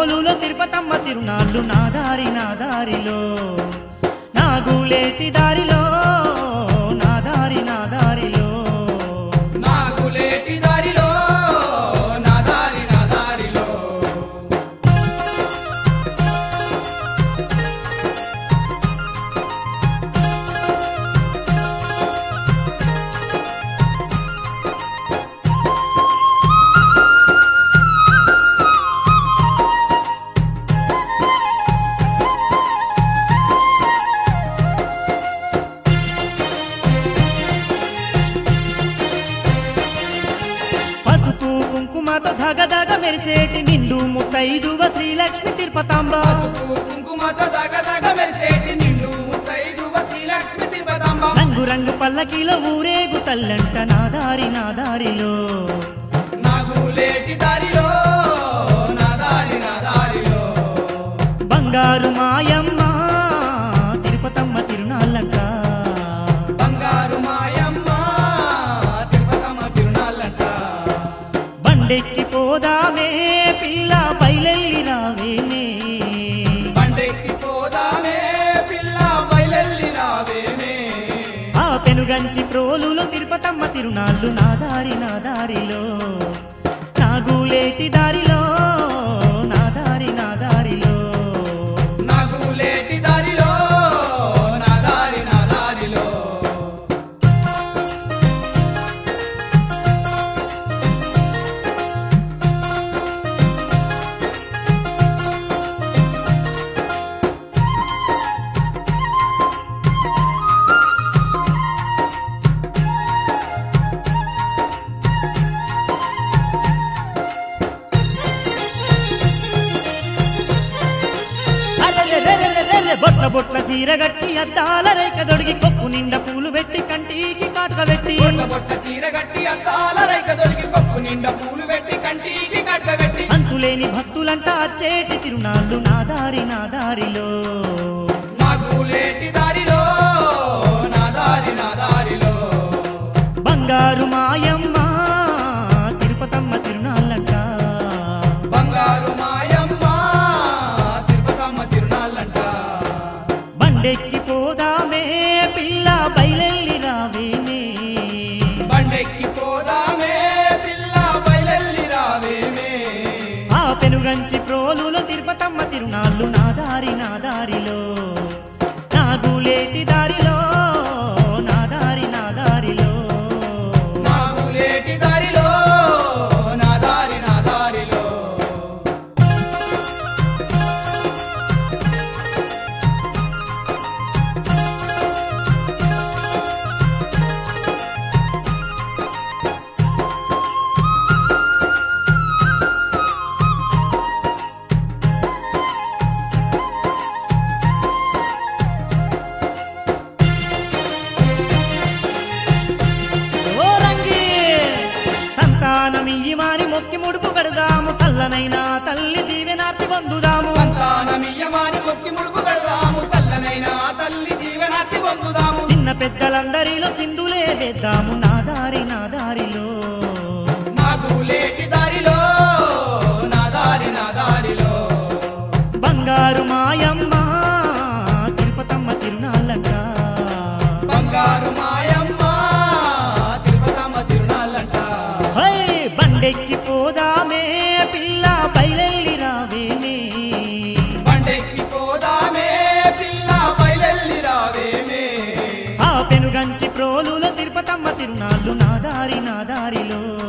ప్రోలులో తిరుపతమ్మ తిరునాళ్ళు నా దారి నా దారిలో నాగులేటి దారిలో నా దారి నా దారిలో నాగులేటి దారిలో నా దారి నా దారిలో పసుపు కుంకుమతో ధగధగ మెరిసేటి నిండు ముత్తైదువ శ్రీలక్ష్మి తిరుపతాంబ పసుపు కుంకుమతో దగ దగ మెరిసేటి నిండు ముత్తైదువ శ్రీలక్ష్మి తిరుపతమ్మ రంగు రంగు పల్లకిలో ఊరేగు తల్లంట నా దారి నా దారిలో నాగులేటి దారిలో నా దారి నా దారిలో బంగారు మాయమ్మ తిరుపతమ్మ తిరునాళ్ళంట బంగారు మాయమ్మ తిరుపతమ్మ తిరునాళ్ళంట బండెక్కి పోదామే పిల్ల బయలెల్లి రావేనే బండెక్కి పోదామే పిల్ల బయలెల్లి రావేమే ఆ పెనుగంచి ప్రోలులో తిరుపతమ్మ తిరునాళ్ళు నా దారి నా దారిలో నాగులేటి దారిలో నా దారి నా దారిలో నాగులేటి దారిలో నా దారి నా దారిలో అరెరెరెరెరెరె, బొట్ల బొట్ల సీరగట్టి అద్దాల రేఖ దొడిగి కొప్పు నిండా పూలు పెట్టి కంటికి కాటుక పెట్టి బొట్ట బొట్ట చీర గట్టి అద్దాల రైక దొరికి కప్పు నిండా పూలు పెట్టి కంటికి కట్ట పెట్టి అంతులేని భక్తులంటా అచ్చేటి తిరునాళ్ళు నా దారి నా దారిలో నాగులేటి దారిలో నా దారి నా దారిలో బంగారు మాయమ్మ తిరుపతమ్మ తిరునాళ్ళంట బంగారు మాయమ్మ తిరుపతమ్మ తిరునాళ్ళంట బండెక్కి పోదామే పిల్ల బయలెల్లి రావేనే బండెక్కి పోదామే పిల్ల బయలెల్లి రావేమే ఆ పెనుగంచి ప్రోలులో తిరుపతమ్మ తిరునాళ్ళు నా దారి నా దారిలో నాగులేటి దారిలో నా దారి నా దారిలో నాగులేటి దారిలో నా దారి నా దారిలో ఓ రంగి సంతానమియ్యి మాని మొక్కి ముడుపు కడదాము చల్లనైన తల్లి దీవెనార్తి పొందుదాము సంతానమియ్యమాని మొక్కి ముడుపు కడదాము సల్లనైన ఆ తల్లి దీవెనార్తి పొందుదాము చిన్న పెద్దలందరిలో సింధులే వేద్దాము నా దారి నా దారిలో నాగులేటి దారిలో నా దారి నా దారిలో బంగారు మాయమ్మ తిరుపతమ్మ తిరునాళ్ళంట బంగారు మాయమ్మ తిరుపతమ్మ తిరునాళ్ళంట హై బండెక్కి పోదామే పిల్ల బయలెల్లి రావేనే బండెక్కి పోదామే పిల్ల బయలెల్లి రావేమే ఆ పెనుగంచి ప్రోలులో తిరుపతమ్మ తిరునాళ్ళు నా దారి నా దారిలో